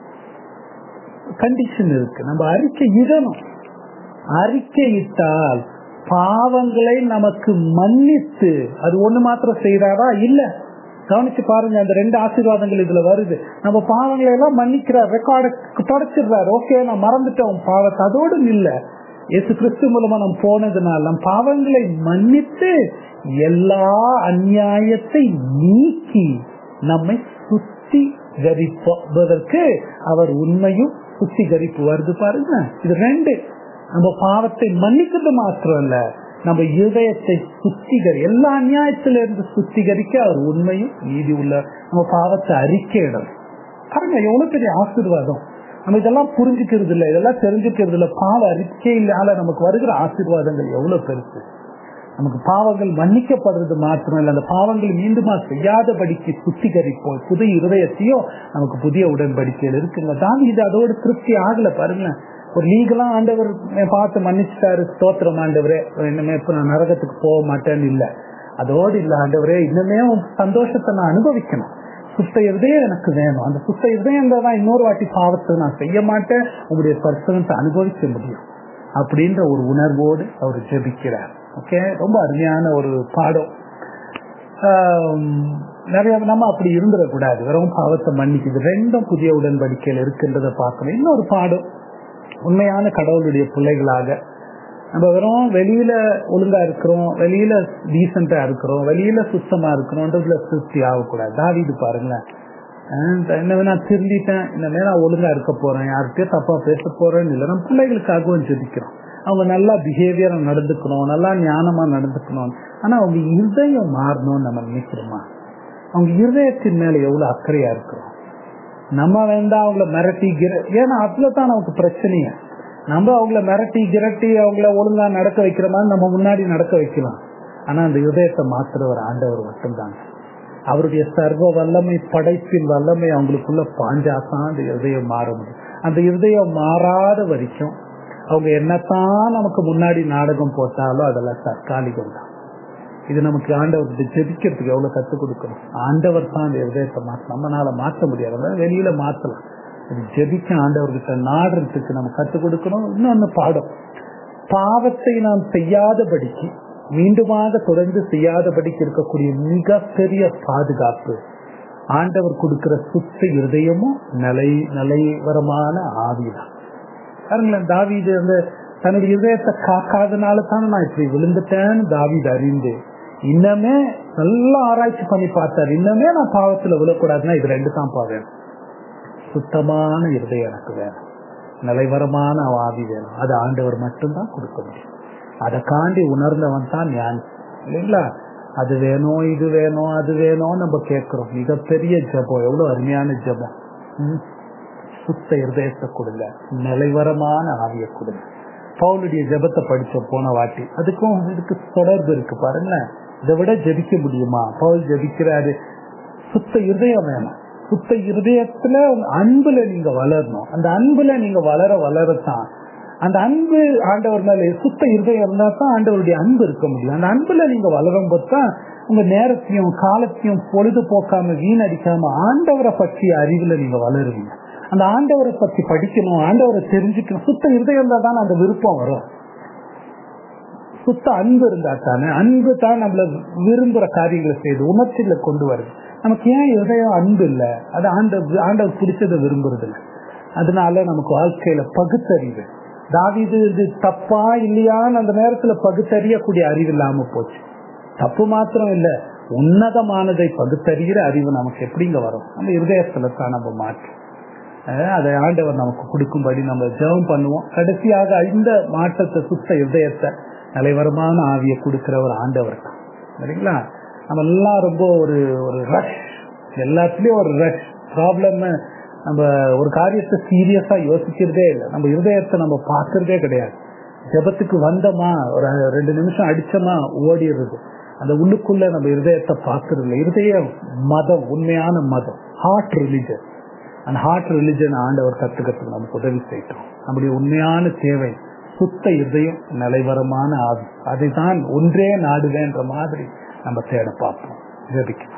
S1: கண்டிஷன் இருக்கு நம்ம அறிக்கை இடணும் அறிக்கையிட்டால் பாவங்களை நமக்கு மன்னித்து அது ஒண்ணு மாத்திரம் செய்யறாரா இல்ல கவனிச்சு பாருங்க அந்த ரெண்டு ஆசீர்வாதங்கள் இதுல வருது நம்ம பாவங்களை எல்லாம் மன்னிக்கிறார் ரெக்கார்டு தொடச்சிடுறாரு ஓகே நான் மறந்துட்டேன் உன் பாவத்தை அதோடு இல்ல இயேசு கிறிஸ்து மூலமா நம்ம போனதுனால நம் பாவங்களை மன்னித்து எல்லா அநியாயத்தை நீக்கி நம்மை சுத்திகரிப்பதற்கு அவர் உண்மையும் சுத்திகரிப்பு வருது பாருங்க இது ரெண்டு நம்ம பாவத்தை மன்னிக்கிறது மாத்திரம் இல்ல நம்ம இதயத்தை சுத்திகரி எல்லா அநியாயத்தில இருந்து சுத்திகரிக்க அவர் உண்மையும் நீதி உள்ள நம்ம பாவத்தை அறிக்கையிடணும் பாருங்க எவ்வளவு பெரிய ஆசீர்வாதம் நம்ம இதெல்லாம் புரிஞ்சுக்கிறது இல்லை இதெல்லாம் தெரிஞ்சுக்கிறது இல்லை பாவ அறிக்கையினால நமக்கு வருகிற ஆசீர்வாதங்கள் எவ்வளவு பெருசு நமக்கு பாவங்கள் மன்னிக்கப்படுறது மாத்திரம் இல்லை அந்த பாவங்கள் மீண்டுமா செய்யாதபடிக்கு சுத்திகரிப்போம் புது இருதயத்தையும் நமக்கு புதிய உடன்படிக்கையில் இருக்குங்க தான் இது அதோட திருப்தி ஆகல பாருங்க ஒரு லீகலா ஆண்டவர் பார்த்து மன்னிச்சுட்டாரு ஸ்தோத்திரம் ஆண்டவரே இன்னுமே இப்ப நான் நரகத்துக்கு போக மாட்டேன்னு இல்ல அதோடு இல்ல ஆண்டவரே இன்னுமே உன் சந்தோஷத்தை நான் அனுபவிக்கணும் சுத்த இருதயம் எனக்கு வேணும் அந்த சுத்த இருதயம் தான் இன்னொரு வாட்டி பாவத்தை நான் செய்ய மாட்டேன் உங்களுடைய பரிசனத்தை அனுபவிக்க முடியும் அப்படின்ற ஒரு உணர்வோடு அவர் ஜெபிக்கிறார் ஓகே ரொம்ப அருமையான ஒரு பாடம் நிறைய நம்ம அப்படி இருந்துடக்கூடாது வெறும் பாவத்தை மன்னிக்குது ரெண்டும் புதிய உடன்படிக்கையில் இருக்குன்றதை பார்க்கணும் இன்னொரு பாடம் உண்மையான கடவுளுடைய பிள்ளைகளாக நம்ம வெறும் வெளியில ஒழுங்கா இருக்கிறோம் வெளியில டீசெண்டா இருக்கிறோம் வெளியில சுத்தமா இருக்கிறோம்ன்றதுல திருப்தி ஆகக்கூடாது தாவிது பாருங்களேன் என்ன நான் திருந்திட்டேன் இனிமே நான் ஒழுங்கா இருக்க போறேன் யார்கிட்டயும் தப்பா பேச போறேன்னு இல்லை நம்ம பிள்ளைகளுக்காகவும் ஜெபிக்கிறோம் அவங்க நல்லா பிஹேவியரா நடந்துக்கணும் நல்லா ஞானமா நடந்துக்கணும் ஆனா அவங்க இருதயம் மாறணும்னு நம்ம நினைக்கிறோமா அவங்க இருதயத்தின் மேல எவ்வளவு அக்கறையா இருக்கிறோம் நம்ம வேண்டாம் அவங்கள மிரட்டி ஏன்னா அதுலதான் நமக்கு பிரச்சனையே நம்ம அவங்கள மிரட்டி கிரட்டி அவங்கள ஒழுங்கா நடக்க வைக்கிற மாதிரி நம்ம முன்னாடி நடக்க வைக்கலாம் ஆனா அந்த இதயத்தை மாத்துறவர் ஆண்டவர் மட்டும்தாங்க அவருடைய சர்வ வல்லமை படைப்பின் வல்லமை அவங்களுக்குள்ள பாஞ்சாதான் அந்த இதயம் மாற முடியும் அந்த இதயம் மாறாத வரைக்கும் அவங்க என்னத்தான் நமக்கு முன்னாடி நாடகம் போட்டாலும் அதெல்லாம் தற்காலிகம் தான் இது நமக்கு ஆண்டவர்கிட்ட ஜெபிக்கிறதுக்கு எவ்வளவு கத்துக் கொடுக்கணும் ஆண்டவர் தான் அந்த இதயத்தை மாற்ற நம்மளால மாற்ற முடியாது அதனால வெளியில மாத்தலாம் இது ஜெபிக்க ஆண்டவர்கிட்ட நாடுறதுக்கு நம்ம கத்துக் கொடுக்கணும் இன்னொன்னு பாடம் பாவத்தை நாம் செய்யாதபடிக்கு மீண்டுமாக தொடர்ந்து செய்யாதபடிக்கு இருக்கக்கூடிய மிகப்பெரிய பாதுகாப்பு ஆண்டவர் கொடுக்கிற சுத்த இருதயமும் நிலை நிலைவரமான ஆவிதான் பாருங்களேன் தாவீது அந்த தன்னுடைய இதயத்தை காக்காதனால தானே நான் இப்படி விழுந்துட்டேன்னு தாவீது அறிந்து இன்னமே நல்லா ஆராய்ச்சி பண்ணி பார்த்தாரு இன்னமே நான் பாவத்துல விழக்கூடாதுன்னா இது ரெண்டு தான் பாவேன் சுத்தமான இருதயம் எனக்கு வேணும் நிலைவரமான ஆவி வேணும் அது ஆண்டவர் மட்டும்தான் கொடுக்க முடியும் அதை காண்டி உணர்ந்தவன் தான் ஞான் இல்லைங்களா அது வேணும் இது வேணும் அது வேணும் நம்ம கேட்கிறோம் மிகப்பெரிய ஜபம் எவ்வளவு அருமையான ஜபம் ம். சுத்த இருதயத்தை கொடுங்க நிலைவரமான ஆவியை கொடுங்க பவுலுடைய ஜபத்தை படிச்ச போன வாட்டி அதுக்கும் இதுக்கு தொடர்பு இருக்கு பாருங்களேன் இதை விட ஜபிக்க முடியுமா பவுல் ஜபிக்கிறாரு சுத்த இருதயம் வேணும் சுத்த இருதயத்துல அன்புல நீங்க வளரணும் அந்த அன்புல நீங்க வளர வளரத்தான் அந்த அன்பு ஆண்டவர் மேல சுத்த இருதயம் இருந்தா தான் ஆண்டவருடைய அன்பு இருக்க முடியும் அந்த அன்புல நீங்க வளரும் போது தான் உங்க நேரத்தையும் காலத்தையும் பொழுது போக்காம வீணடிக்காம ஆண்டவரை பற்றிய அறிவுல நீங்க வளருவீங்க அந்த ஆண்டவரை பத்தி படிக்கணும் ஆண்டவரை தெரிஞ்சுக்கணும் சுத்த இருதயம் இருந்தா தான் அந்த விருப்பம் வரும் சுத்த அன்பு இருந்தா தானே அன்பு தான் நம்மள விரும்புற காரியங்களை செய்து உணர்ச்சியில கொண்டு வருது நமக்கு ஏன் இதயம் அன்பு இல்ல அது ஆண்ட ஆண்டவர் பிடிச்சதை விரும்புறது இல்லை அதனால நமக்கு வாழ்க்கையில பகுத்தறிவு தாவிது இது தப்பா இல்லையான்னு அந்த நேரத்துல பகுத்தறியக்கூடிய அறிவு இல்லாம போச்சு தப்பு மாத்திரம் இல்ல உன்னதமானதை பகுத்தறிகிற அறிவு நமக்கு எப்படிங்க வரும் அந்த இருதயத்துல தான் நம்ம மாற்றி அஹ் அதை ஆண்டவர் நமக்கு கொடுக்கும்படி நம்ம ஜெபம் பண்ணுவோம் கடைசியாக இந்த மாற்றத்தை சுத்த இதயத்தை நிலைவரமான ஆவியை கொடுக்கிற ஒரு ஆண்டவர் தான் சரிங்களா நம்ம எல்லாம் ரொம்ப ஒரு ஒரு ரஷ் எல்லாத்துலயும் ஒரு ரஷ் ப்ராப்ளம் நம்ம ஒரு காரியத்தை சீரியஸா யோசிக்கிறதே இல்லை நம்ம இருதயத்தை நம்ம பார்க்கறதே கிடையாது ஜபத்துக்கு வந்தோமா ஒரு ரெண்டு நிமிஷம் அடிச்சோமா ஓடிடுறது அந்த உள்ளுக்குள்ள நம்ம இருதயத்தை பார்க்கறது இல்லை இருதயம் மதம் உண்மையான மதம் ஹார்ட் ரிலிஜன் அந்த ஹார்ட் ரிலிஜன் ஆண்டவர் கத்துக்கிறதுக்கு நமக்கு உதவி செய்யட்டும் நம்முடைய உண்மையான தேவை சுத்த இதயம் நிலைவரமான ஆவி அதை தான் ஒன்றே நாடுவேன்ற மாதிரி நம்ம தேட பார்ப்போம் ஜெபிக்கும்